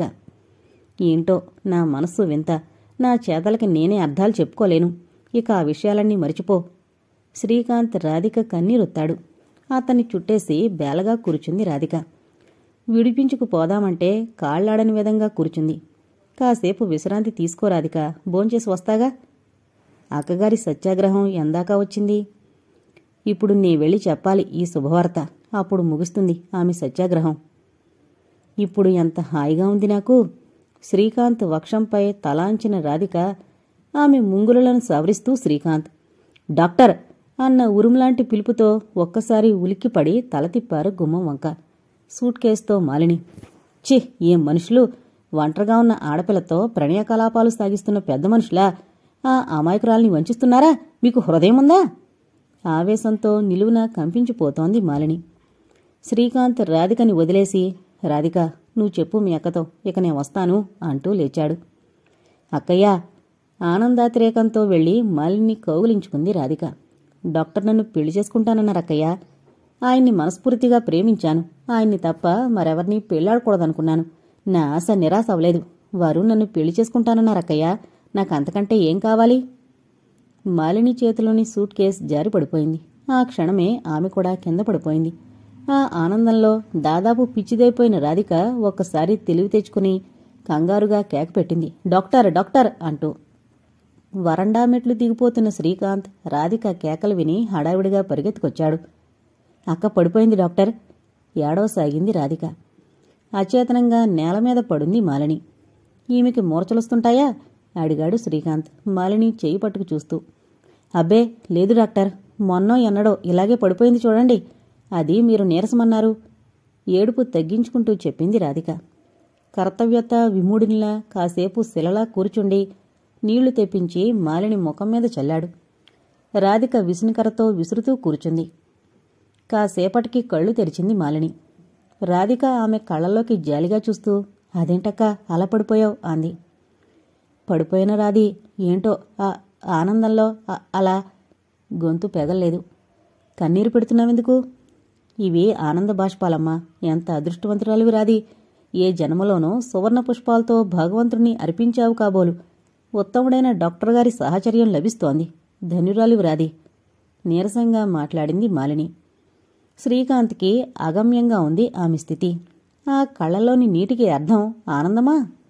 ఏంటో నా మనస్సు వింత నా చేతలకి నేనే అర్థాలు చెప్పుకోలేను ఇక ఆ విషయాలన్నీ మరిచిపో శ్రీకాంత్ రాధిక కన్నీరొత్తాడు అతన్ని చుట్టేసి బేలగా కూర్చుంది రాధిక విడిపించుకు పోదామంటే కాళ్లాడని విధంగా కూర్చుంది కాసేపు విశ్రాంతి తీసుకో రాధిక భోంచేసి వస్తాగా అక్కగారి సత్యాగ్రహం ఎందాక వచ్చింది ఇప్పుడు నీ వెళ్ళి చెప్పాలి ఈ శుభవార్త అప్పుడు ముగుస్తుంది ఆమె సత్యాగ్రహం ఇప్పుడు ఎంత హాయిగా ఉంది నాకు శ్రీకాంత్ వక్షంపై తలాంచిన రాధిక ఆమె ముంగులను సవరిస్తూ శ్రీకాంత్ డాక్టర్ అన్న ఉరుములాంటి పిలుపుతో ఒక్కసారి ఉలిక్కిపడి తల తిప్పారు గుమ్మం వంక సూట్ కేసుతో మాలిని చి ఏం మనుషులు ఒంటరిగా ఉన్న ఆడపిల్లతో ప్రణయకలాపాలు సాగిస్తున్న పెద్ద మనుషులా ఆ అమాయకురాల్ని వంచిస్తున్నారా మీకు హృదయం ఉందా ఆవేశంతో నిలువున కంపించిపోతోంది మాలిని శ్రీకాంత్ రాధికని వదిలేసి రాధిక నువ్వు చెప్పు మీ అక్కతో ఇక నేను వస్తాను అంటూ లేచాడు అక్కయ్య ఆనందాతిరేకంతో వెళ్లి మాలిని కౌగులించుకుంది రాధిక డాక్టర్ నన్ను పెళ్లి చేసుకుంటానన్నారు అక్కయ్య ఆయన్ని మనస్ఫూర్తిగా ప్రేమించాను ఆయన్ని తప్ప మరెవరిని పెళ్లాడకూడదనుకున్నాను నా ఆశ నిరాశ అవలేదు వారు నన్ను పెళ్లి చేసుకుంటానన్నారు అక్కయ్య నాకు అంతకంటే ఏం కావాలి మాలిని చేతిలోని సూట్ కేస్ జారి పడిపోయింది ఆ క్షణమే ఆమె కూడా కింద పడిపోయింది ఆ ఆనందంలో దాదాపు పిచ్చిదైపోయిన రాధిక ఒక్కసారి తెలివి తెచ్చుకుని కంగారుగా కేక పెట్టింది డాక్టర్ డాక్టర్ అంటూ వరండా మెట్లు దిగిపోతున్న శ్రీకాంత్ రాధిక కేకలు విని హడావిడిగా పరిగెత్తుకొచ్చాడు అక్క పడిపోయింది డాక్టర్ ఏడవసాగింది రాధిక అచేతనంగా నేల మీద పడుంది మాలిని ఈమెకి మూర్చలొస్తుంటాయా అడిగాడు శ్రీకాంత్ మాలిని చేయి పట్టుకు చూస్తూ అబ్బే లేదు డాక్టర్ మొన్నో ఎన్నడో ఇలాగే పడిపోయింది చూడండి అది మీరు నీరసమన్నారు ఏడుపు తగ్గించుకుంటూ చెప్పింది రాధిక కర్తవ్యత విమూడినిలా కాసేపు శిలలా కూర్చుండి నీళ్లు తెప్పించి మాలిని ముఖం మీద చల్లాడు రాధిక విసునికరతో విసురుతూ కూర్చుంది కాసేపటికి కళ్ళు తెరిచింది మాలిని రాధిక ఆమె కళ్ళల్లోకి జాలిగా చూస్తూ అదేంటక్క అలా పడిపోయావు అంది పడిపోయిన రాది ఏంటో ఆ ఆనందంలో అ- అలా గొంతు పెగల్లేదు కన్నీరు పెడుతున్నావెందుకు ఇవి ఆనంద బాష్పాలమ్మా ఎంత అదృష్టవంతురాలివి రాది ఏ జన్మలోనో సువర్ణ పుష్పాలతో భగవంతుణ్ణి అర్పించావు కాబోలు ఉత్తముడైన డాక్టర్ గారి సాహచర్యం లభిస్తోంది ధన్యురాలివి రాది నీరసంగా మాట్లాడింది మాలిని శ్రీకాంత్కి అగమ్యంగా ఉంది ఆమె స్థితి ఆ కళ్ళలోని నీటికి అర్థం ఆనందమా